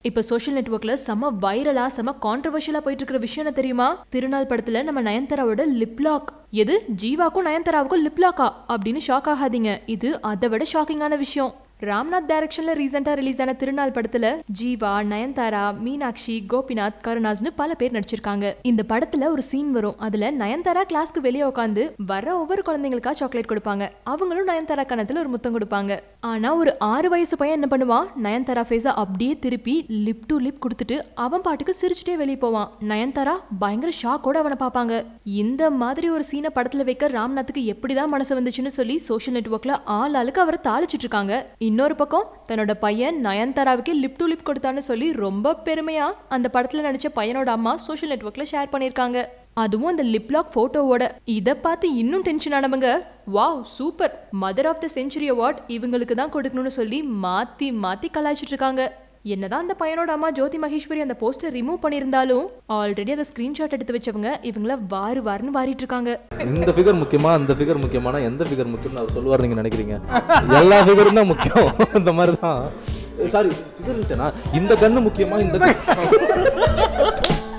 இப்ப சோஷியல் நெட்வொர்க்ல செம வைரலா செம கான்ட்ரவர்ஷியலா போயிட்டு இருக்கிற விஷயம் என்ன தெரியுமா திருநாள் படத்துல நம்ம நயன்தாராவோட லிப்லாக் எது ஜீவாக்கும் நயன்தாராவுக்கும் லிப்லாக்கா அப்படின்னு ஷாக் ஆகாதீங்க இது அதை விட ஷாக்கிங்கான விஷயம் ராம்நாத் டைரக்ஷன்ல ரீசெண்டா ரிலீஸ் ஆன திருநாள் படத்துல ஜீவா நயன்தாரா மீனாட்சி கோபிநாத் கருணாஸ்னு பல பேர் நடிச்சிருக்காங்க இந்த படத்துல ஒரு சீன் வரும் அதுல நயன்தாரா கிளாஸ்க்கு வெளியே உட்காந்து வர ஒவ்வொரு குழந்தைங்களுக்கா சாக்லேட் கொடுப்பாங்க அவங்களும் நயன்தாரா கணத்துல ஒரு முத்தம் கொடுப்பாங்க ஆனா ஒரு ஆறு வயசு பையன் என்ன பண்ணுவான் நயன்தாரா ஃபேஸ அப்படியே திருப்பி லிப் டு லிப் கொடுத்துட்டு அவன் பாட்டுக்கு சிரிச்சுட்டே வெளியே போவான் நயன்தாரா பயங்கர ஷாக்கோட அவனை பார்ப்பாங்க இந்த மாதிரி ஒரு சீனை படத்துல வைக்க ராம்நாத்துக்கு எப்படிதான் மனசு வந்துச்சுன்னு சொல்லி சோஷியல் நெட்வொர்க்ல ஆள் ஆளுக்கு அவரை தாளிச்சிட்டு இருக்காங்க இன்னொரு பக்கம் தன்னோட பையன் நயன்தாராவுக்கு லிப் டு லிப் கொடுத்தான்னு சொல்லி ரொம்ப பெருமையா அந்த படத்துல நடிச்ச பையனோட அம்மா சோஷியல் நெட்வொர்க்ல ஷேர் பண்ணியிருக்காங்க அதுவும் அந்த லிப்லாக் போட்டோவோட இதை பார்த்து இன்னும் டென்ஷன் ஆனவங்க wow super mother of the century award இவங்களுக்கு தான் கொடுக்கணும்னு சொல்லி மாத்தி மாத்தி கலாய்ச்சிட்டு இருக்காங்க என்னதான் அந்த பையனோட அம்மா ஜோதி மகேஸ்வரி அந்த போஸ்டர் ரிமூவ் பண்ணியிருந்தாலும் ஆல்ரெடி அதை ஸ்கிரீன்ஷாட் எடுத்து வச்சவங்க இவங்கள வாரு வாருன்னு வாரிட்டு இருக்காங்க இந்த ஃபிகர் முக்கியமா அந்த ஃபிகர் முக்கியமான எந்த ஃபிகர் முக்கியம்னு அவர் சொல்லுவார் நீங்க நினைக்கிறீங்க எல்லா ஃபிகரும் தான் முக்கியம் இந்த மாதிரி தான் சாரி ஃபிகர் இந்த கண்ணு முக்கியமா இந்த கண்ணு-